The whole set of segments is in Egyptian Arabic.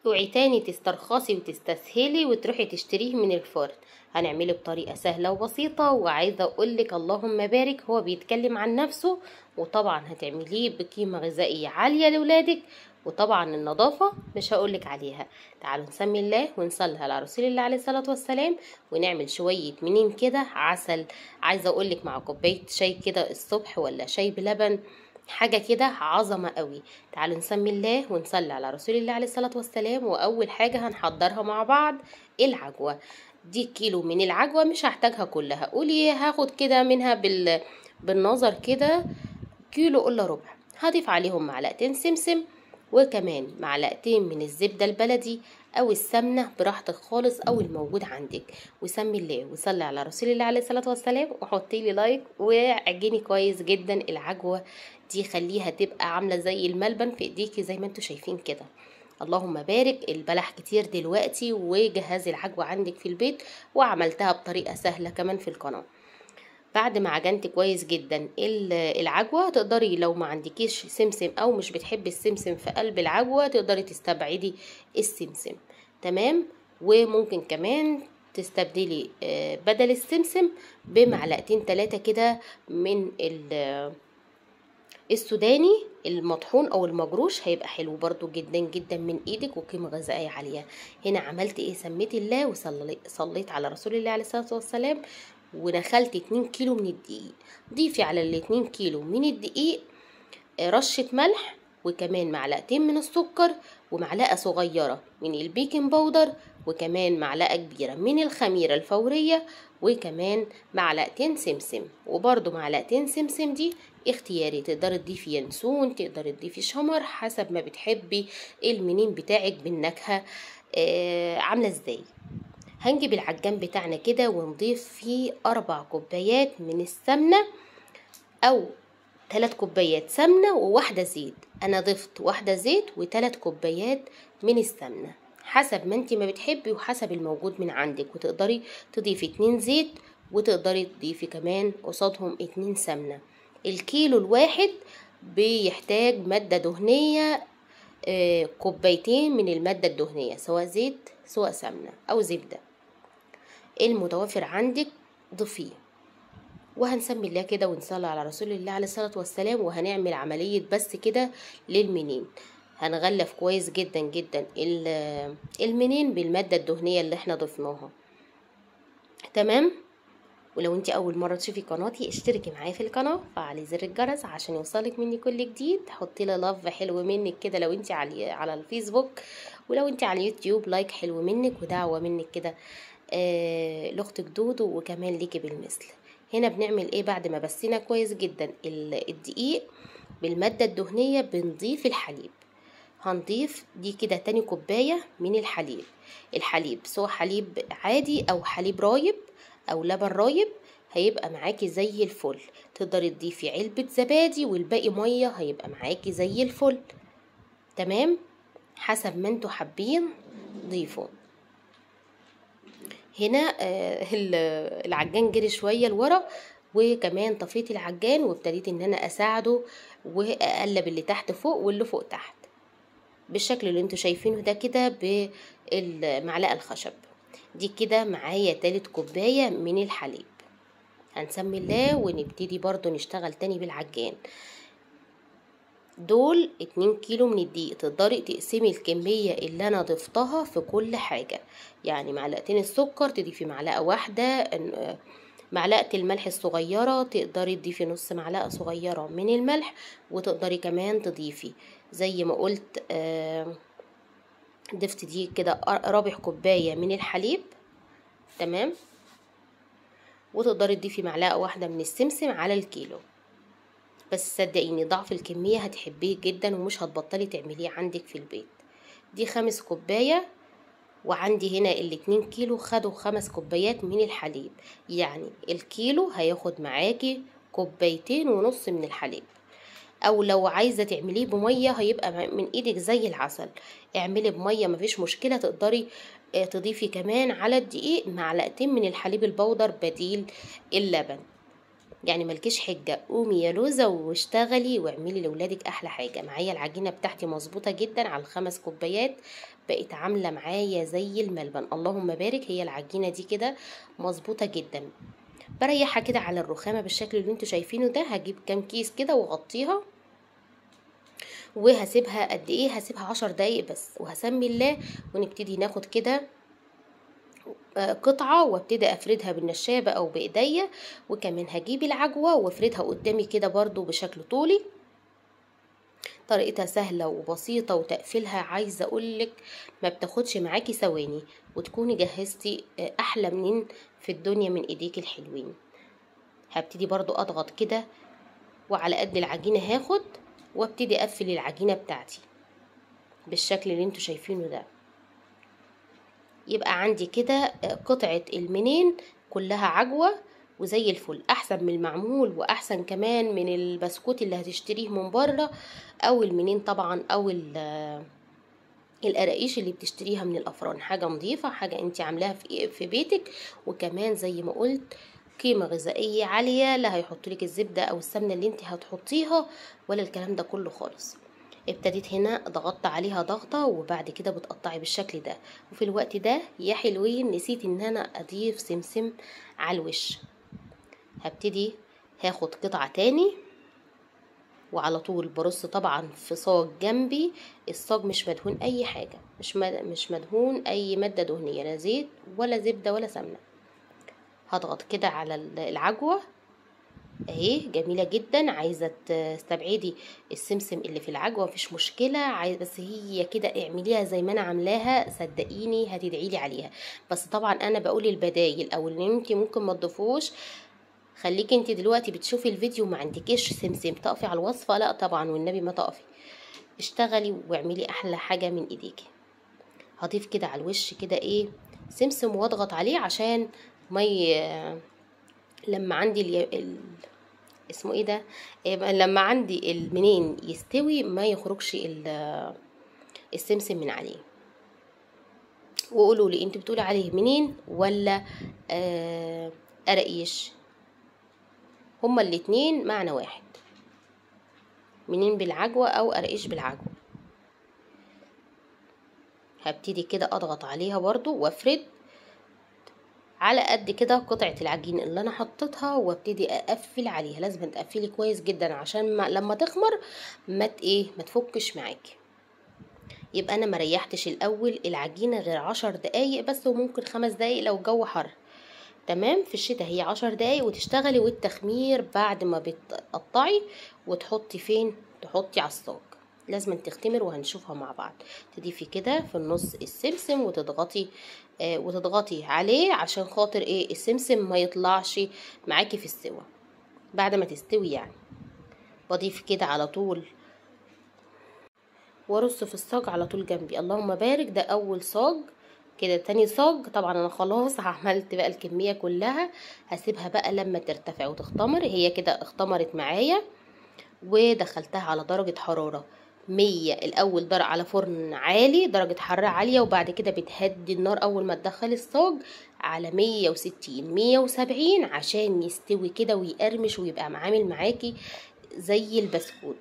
اوعي تاني تسترخصي وتستسهلي وتروحي تشتريه من الفرن هنعمله بطريقة سهلة وبسيطة وعايزة اقولك اللهم بارك هو بيتكلم عن نفسه وطبعا هتعمليه بقيمة غذائية عالية لولادك وطبعا النظافة مش هقولك عليها تعالوا نسمي الله ونصلي على رسول الله عليه الصلاة والسلام ونعمل شوية منين كده عسل عايزة اقولك مع كوباية شاي كده الصبح ولا شاي بلبن حاجة كده عظمة قوي تعالوا نسمي الله ونصلي على رسول الله عليه الصلاة والسلام وأول حاجة هنحضرها مع بعض العجوة دي كيلو من العجوة مش هحتاجها كلها قولي هاخد كده منها بال... بالنظر كده كيلو إلا ربع هضيف عليهم معلقتين سمسم وكمان معلقتين من الزبدة البلدي أو السمنة براحتك خالص أو الموجود عندك وسمي الله وصلي على رسول الله عليه الصلاة والسلام وحطي لي لايك وعجني كويس جدا العجوة دي خليها تبقى عاملة زي الملبن في ايديكي زي ما انتوا شايفين كده اللهم بارك البلح كتير دلوقتي وجهزي العجوة عندك في البيت وعملتها بطريقة سهلة كمان في القناة بعد ما عجنت كويس جدا العجوة تقدري لو ما عندكيش سمسم او مش بتحبي السمسم في قلب العجوة تقدري تستبعدي السمسم تمام وممكن كمان تستبدلي بدل السمسم بمعلقتين تلاتة كده من السوداني المطحون او المجروش هيبقى حلو برضو جدا جدا من ايدك وقيمه غذائيه عاليه هنا عملت ايه سميت الله وصليت على رسول الله عليه الصلاه والسلام ودخلت 2 كيلو من الدقيق ضيفي على ال 2 كيلو من الدقيق رشه ملح وكمان معلقتين من السكر ومعلقه صغيره من البيكنج باودر وكمان معلقه كبيره من الخميره الفوريه وكمان معلقتين سمسم وبرضو معلقتين سمسم دي اختياري تقدري تضيفي ينسون تقدري تضيفي شمر حسب ما بتحبي المنين بتاعك بالنكهه آه عامله ازاي هنجيب العجان بتاعنا كده ونضيف فيه اربع كوبايات من السمنه او ثلاث كوبايات سمنه وواحده زيت انا ضفت واحده زيت وثلاث كوبايات من السمنه حسب ما انت ما بتحبي وحسب الموجود من عندك وتقدري تضيفي اتنين زيت وتقدري تضيفي كمان قصادهم اتنين سمنه الكيلو الواحد بيحتاج مادة دهنية آه كوبايتين من المادة الدهنية سواء زيت سواء سمنة أو زبدة المتوفر عندك ضيفيه وهنسمي الله كده ونصلي على رسول الله عليه الصلاة والسلام وهنعمل عملية بس كده للمنين هنغلف كويس جدا جدا المنين بالمادة الدهنية اللي احنا ضفناها تمام ولو انت اول مره تشوفي قناتي اشتركي معايا في القناه وفعلي زر الجرس عشان يوصلك مني كل جديد حطي لي لاف حلو منك كده لو انت على على الفيسبوك ولو انت على اليوتيوب لايك حلو منك ودعوه منك كده آه لاختك دودو وكمان ليكي بالمثل هنا بنعمل ايه بعد ما بسينا كويس جدا الدقيق بالماده الدهنيه بنضيف الحليب هنضيف دي كده تاني كوبايه من الحليب الحليب سواء حليب عادي او حليب رايب او لبن رايب هيبقى معاكي زي الفل تقدري تضيفي علبة زبادي والباقي مية هيبقى معاكي زي الفل تمام حسب ما انتوا حابين ضيفوا هنا آه العجان جري شوية لورا وكمان طفيت العجان وابتديت ان انا اساعده واقلب اللي تحت فوق واللي فوق تحت بالشكل اللي انتوا شايفينه ده كده بالمعلقة الخشب دي كده معايا تالت كوباية من الحليب هنسمي الله ونبتدي برضو نشتغل تاني بالعجان دول اتنين كيلو من الدقيق تقدري تقسمي الكمية اللي انا ضفتها في كل حاجة يعني معلقتين السكر تضيفي معلقة واحدة معلقة الملح الصغيرة تقدري تضيفي نص معلقة صغيرة من الملح وتقدري كمان تضيفي زي ما قلت آه ضفت دي كده رابع كوباية من الحليب تمام وتقدري تضيفي معلقة واحدة من السمسم على الكيلو بس صدقيني ضعف الكمية هتحبيه جدا ومش هتبطلي تعمليه عندك في البيت دي خمس كوباية وعندي هنا الاتنين كيلو خدوا خمس كوبايات من الحليب يعني الكيلو هياخد معاكي كوبايتين ونص من الحليب او لو عايزه تعمليه بميه هيبقى من ايدك زي العسل اعملي بميه مفيش مشكله تقدري تضيفي كمان على الدقيق معلقتين من الحليب البودر بديل اللبن يعني ملكيش حجة قومي يا لوزة واشتغلي واعملي لولادك أحلى حاجة معايا العجينة بتاعتي مظبوطة جدا على الخمس كوبايات بقت عامله معايا زي الملبن اللهم بارك هي العجينه دي كده مظبوطه جدا بريحها كده على الرخامه بالشكل اللي انتوا شايفينه ده هجيب كام كيس كده واغطيها وهسيبها قد ايه هسيبها عشر دقايق بس وهسمي الله ونبتدي ناخد كده قطعة وابتدي افردها بالنشابة او بايديا وكمان هجيب العجوة وافردها قدامي كده برضو بشكل طولي طريقتها سهلة وبسيطة وتقفيلها عايزة اقولك ما بتاخدش معاكي ثواني وتكوني جهزتي احلى من في الدنيا من ايديك الحلوين هبتدي برضو اضغط كده وعلى قد العجينة هاخد وابتدي اقفل العجينة بتاعتي بالشكل اللي انتوا شايفينه ده يبقى عندي كده قطعة المنين كلها عجوة وزي الفل احسن من المعمول واحسن كمان من البسكوت اللي هتشتريه من بره او المنين طبعا او القراقيش اللي بتشتريها من الافران حاجه نظيفه حاجه انت عاملاها في في بيتك وكمان زي ما قلت قيمة غذائية عالية لا هيحط لك الزبدة أو السمنة اللي انت هتحطيها ولا الكلام ده كله خالص ابتديت هنا ضغطت عليها ضغطة وبعد كده بتقطعي بالشكل ده وفي الوقت ده يا حلوين نسيت ان انا اضيف سمسم على الوش هبتدي هاخد قطعة تاني وعلى طول برص طبعا في صاج جنبي الصاج مش مدهون اي حاجة مش مش مدهون اي مادة دهنية لا زيت ولا زبدة ولا سمنة هضغط كده على العجوة اهي جميلة جدا عايزة تستبعدي السمسم اللي في العجوة مفيش مشكلة عايز بس هي كده اعمليها زي ما انا عاملاها صدقيني هتدعيلي عليها بس طبعا انا بقول البدايل او اللي انت ممكن ما تضيفوش خليكي انت دلوقتي بتشوفي الفيديو ما عندكيش سمسم تقفي على الوصفة لا طبعا والنبي ما تقفي اشتغلي واعملي احلى حاجة من ايديكي هضيف كده على الوش كده ايه سمسم واضغط عليه عشان ما ي... لما عندي ال... ال... اسمه ايه ده إيه لما عندي المنين يستوي ما يخرجش ال... السمسم من عليه وقولوا لي انت بتقولي عليه منين ولا آه قراقيش هما الاتنين معنى واحد منين بالعجوة او قراقيش بالعجوة هبتدي كده اضغط عليها برضو وافرد على قد كده قطعة العجين اللي انا حطيتها وابتدي اقفل عليها لازم تقفلي كويس جدا عشان ما لما تخمر ما ايه ما تفكش معاكي يبقى انا مريحتش الاول العجينة غير عشر دقايق بس وممكن خمس دقايق لو الجو حر تمام في الشتاء هي عشر دقايق وتشتغلي والتخمير بعد ما بتقطعي وتحطي فين تحطي على الصاج لازم تختمر وهنشوفها مع بعض تضيفي كده في النص السمسم وتضغطي آه وتضغطي عليه عشان خاطر ايه السمسم ما يطلعش معاكي في السوا بعد ما تستوي يعني بضيف كده على طول وارص في الصاج على طول جنبي اللهم بارك ده اول صاج كده تاني صاج طبعا انا خلاص عملت بقى الكميه كلها هسيبها بقى لما ترتفع وتختمر هي كده اختمرت معايا ودخلتها على درجه حراره مية الأول درجة على فرن عالي درجة حرارة عالية وبعد كده بتهدي النار أول ما تدخلي الصاج على مية وستين مية وسبعين عشان يستوي كده ويقرمش ويبقى عامل معاكي زي البسكوت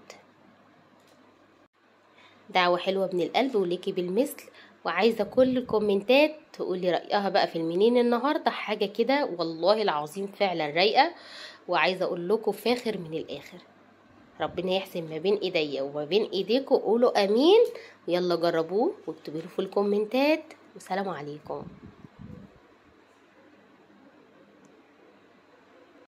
دعوة حلوة من القلب وليكي بالمثل وعايزة كل الكومنتات تقولي رأيها بقى في المنين النهاردة حاجة كده والله العظيم فعلا رايقة وعايزة أقول لكم فاخر من الآخر ربنا يحسن ما بين ايديا وما بين ايديكم قولوا امين ويلا جربوه واكتبوا له في الكومنتات والسلام عليكم